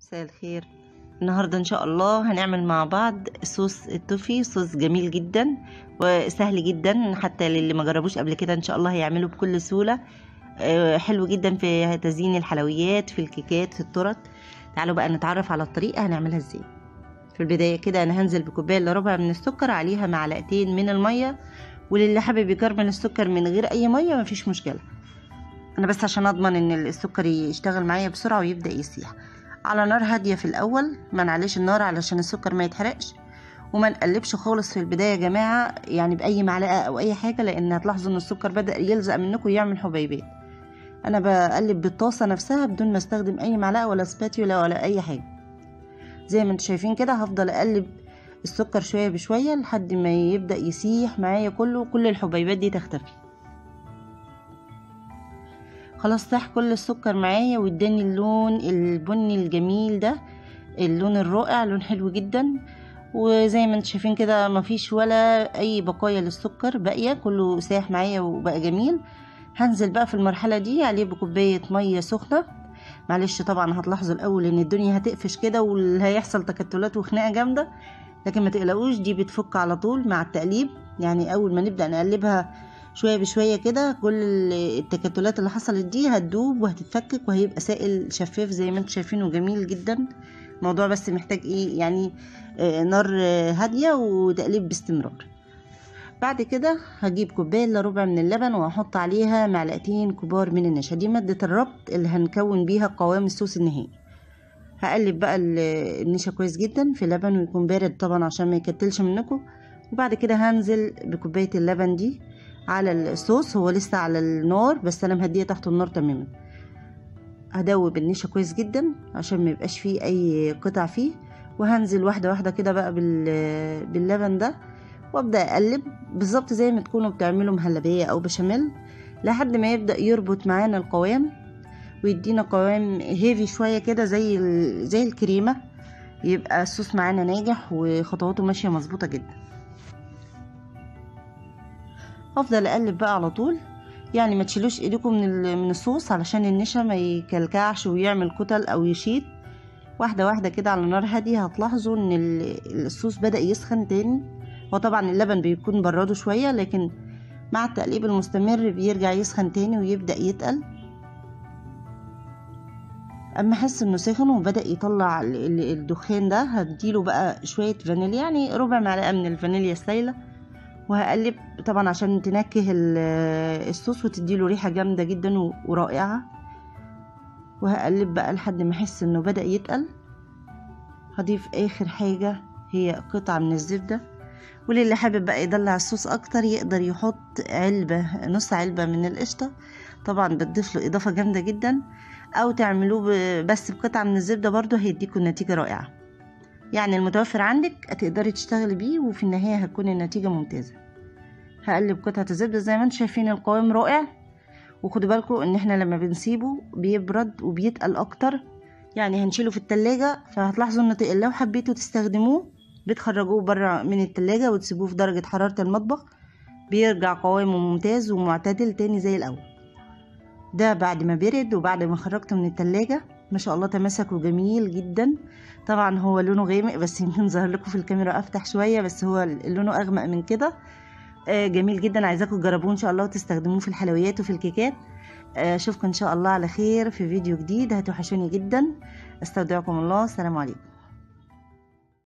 مساء الخير النهارده ان شاء الله هنعمل مع بعض صوص التوفي صوص جميل جدا وسهل جدا حتى للي ما جربوش قبل كده ان شاء الله هيعمله بكل سهوله آه، حلو جدا في تزيين الحلويات في الكيكات في التورت تعالوا بقى نتعرف على الطريقه هنعملها ازاي في البدايه كده انا هنزل بكوبايه الا ربع من السكر عليها معلقتين من الميه وللي حابب يكرمل السكر من غير اي ميه مفيش مشكله انا بس عشان اضمن ان السكر يشتغل معايا بسرعه ويبدا يسيح على نار هاديه في الاول ما نعليش النار علشان السكر ما يتحرقش وما نقلبش خالص في البدايه يا جماعه يعني باي معلقه او اي حاجه لان هتلاحظوا ان السكر بدا يلزق منكم ويعمل حبيبات انا بقلب بالطاسه نفسها بدون ما استخدم اي معلقه ولا سباتيولا ولا اي حاجه زي ما انتم شايفين كده هفضل اقلب السكر شويه بشويه لحد ما يبدا يسيح معايا كله وكل الحبيبات دي تختفي خلاص ساح كل السكر معايا واداني اللون البني الجميل ده اللون الرائع لون حلو جدا وزي ما انتم شايفين كده مفيش ولا اي بقايا للسكر باقيه كله ساح معايا وبقى جميل هنزل بقى في المرحله دي عليه بكوبايه ميه سخنه معلش طبعا هتلاحظوا الاول ان الدنيا هتقفش كده وهيحصل تكتلات وخناقه جامده لكن ما تقلقوش دي بتفك على طول مع التقليب يعني اول ما نبدا نقلبها شويه بشويه كده كل التكتلات اللي حصلت دي هتدوب وهتتفكك وهيبقى سائل شفاف زي ما انتم شايفينه جميل جدا الموضوع بس محتاج ايه يعني آه نار آه هاديه وتقليب باستمرار بعد كده هجيب كوبايه الا ربع من اللبن وهحط عليها معلقتين كبار من النشا دي ماده الربط اللي هنكون بيها قوام الصوص النهائي هقلب بقى النشا كويس جدا في لبن ويكون بارد طبعا عشان ما يكتلش منكم وبعد كده هنزل بكوبايه اللبن دي على الصوص هو لسه على النار بس انا مهديه تحت النار تماما هدوب النشا كويس جدا عشان ما يبقاش فيه اي قطع فيه وهنزل واحده واحده كده بقى باللبن ده وابدا اقلب بالظبط زي ما تكونوا بتعملوا مهلبيه او بشاميل لحد ما يبدا يربط معانا القوام ويدينا قوام هيفي شويه كده زي زي الكريمه يبقى الصوص معانا ناجح وخطواته ماشيه مظبوطه جدا افضل اقلب بقى على طول يعني ما تشيلوش ايديكم من من الصوص علشان النشا ما يكلكعش ويعمل كتل او يشيط واحده واحده كده على نار هاديه هتلاحظوا ان الصوص بدا يسخن تاني هو طبعا اللبن بيكون برده شويه لكن مع التقليب المستمر بيرجع يسخن تاني ويبدا يتقل اما احس انه سخن وبدا يطلع الدخان ده هديله بقى شويه فانيليا يعني ربع معلقه من الفانيليا السايله وهقلب طبعا عشان تنكه الصوص وتديله ريحه جامده جدا ورائعه وهقلب بقى لحد ما احس انه بدا يتقل هضيف اخر حاجه هي قطعه من الزبده وللي حابب بقى يدلع الصوص اكتر يقدر يحط علبه نص علبه من القشطه طبعا بتضيف له اضافه جامده جدا او تعملوه بس بقطعه من الزبده برضو هيديكوا نتيجه رائعه يعني المتوفر عندك هتقدري تشتغلي بيه وفي النهاية هتكون النتيجة ممتازة هقلب قطعة الزبدة زي ما انتم شايفين القوام رائع وخدوا بالكم ان احنا لما بنسيبه بيبرد وبيتقل اكتر يعني هنشيله في التلاجة فهتلاحظوا ان لو حبيتوا تستخدموه بتخرجوه برا من التلاجة وتسيبوه في درجة حرارة المطبخ بيرجع قوامه ممتاز ومعتدل تاني زي الاول ده بعد ما برد وبعد ما خرجته من التلاجة ما شاء الله تماسك وجميل جدا طبعا هو لونه غامق بس يمكن ظهر لكم في الكاميرا افتح شويه بس هو لونه اغمق من كده آه جميل جدا عايزاكم تجربوه ان شاء الله وتستخدموه في الحلويات وفي الكيكات اشوفكم آه ان شاء الله على خير في فيديو جديد هتوحشوني جدا استودعكم الله السلام عليكم